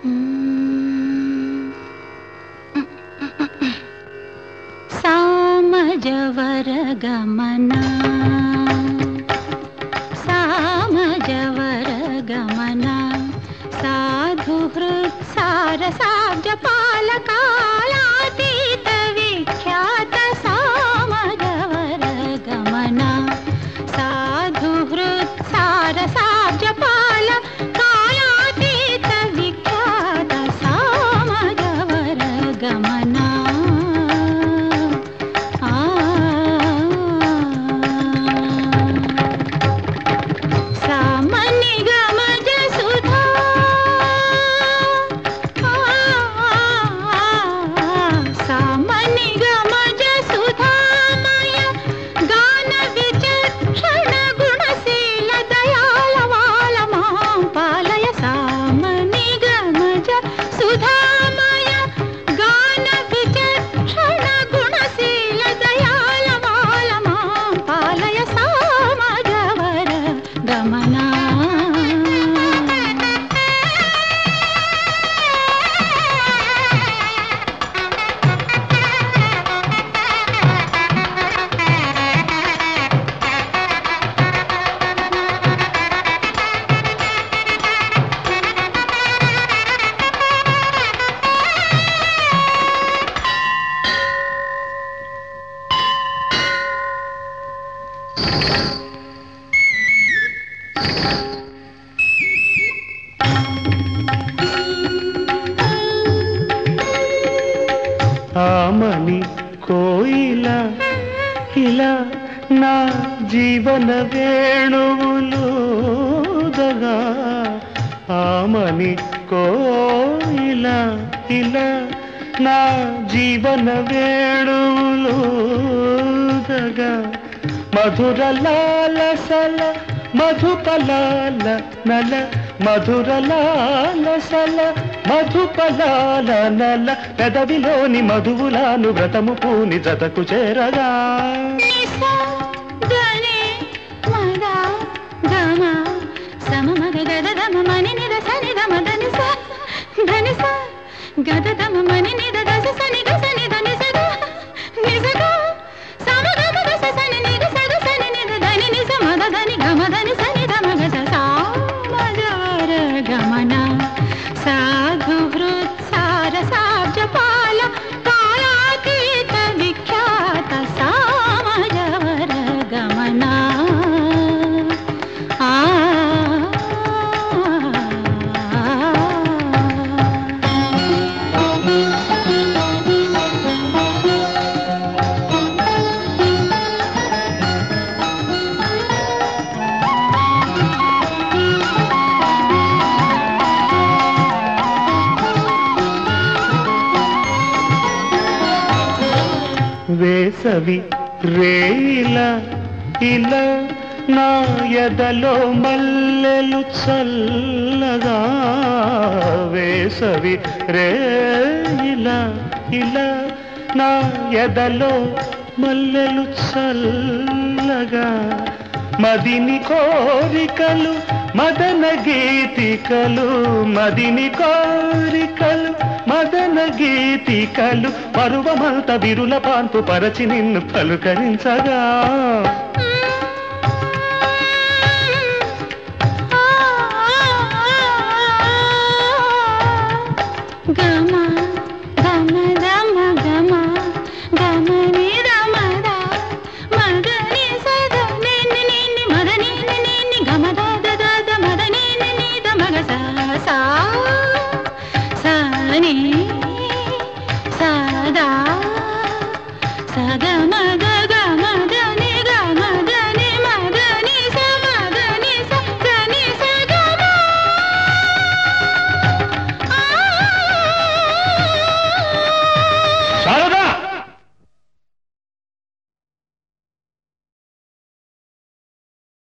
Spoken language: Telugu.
సామజవర గమనా సామజవర గమనా సాధు హృత్సార సాబ్జ పాలకాలాతీత విఖ్యాత సామజవర గమనా సాధు హృత్సార సాబ్జ పాల కాలాతీత విఖ్యాత సామజవర గమనా ఆ సామని గమజ సుధా సామని గమజ సుధామయ గాన విచక్షణ గుణశీల దయాల వాల మాం పాలయ సామని గమజ సుధామయ గాన విచక్షణ గుణశీల దయాల వాల మాం పాలయ సామజవర గమనా ఆమని కోయిల ఇలా నా జీవన వేణువులుదగా ఆమని కోయిల ఇలా నా జీవన వేణువులుదగా మధుర లాలసల మధుపలాల నల మధుర లాలసల మధుపలాల నల పెదవిలోని మధువులాను వ్రతము పూని జతకు చేరగా నిసా గనే మదా గమ సమ మగ గద దమ మని నిద సని దమ దని స ధని స గద దమ మని నిద దస సని గ సని ధని స గ ని స గ సమ గ మ గ స సని ని గ స గ సని ని ద ధని ని స మ ద ధని గ మ ధని సని ధ మ గ స సా మ గ ర గమన సాధు హృత్సార సాబ్జ పాల కాలాతీత విఖ్యాత సామజవర గమనా ఆ వేసవి రేయిల ఇలా నా ఎదలో మల్లెలు చల్లగా వేసవి రేయిల ఇలా నా ఎదలో మల్లెలు చల్లగా మదిని కోరికలు మదన గీతికలు మదిని కోరికలు మదన గీతికలు పరువమంత విరుల పాన్పు పరచి నిన్ను పలుకరించగా గమ గమ గమ గమ గమ ని రమ ద మద ని సద ని ని ని ని మద ని ని ని ని గమ ద ద ద ద మద ని ని ని ద మగ స సా స ని స ద స గ మ గ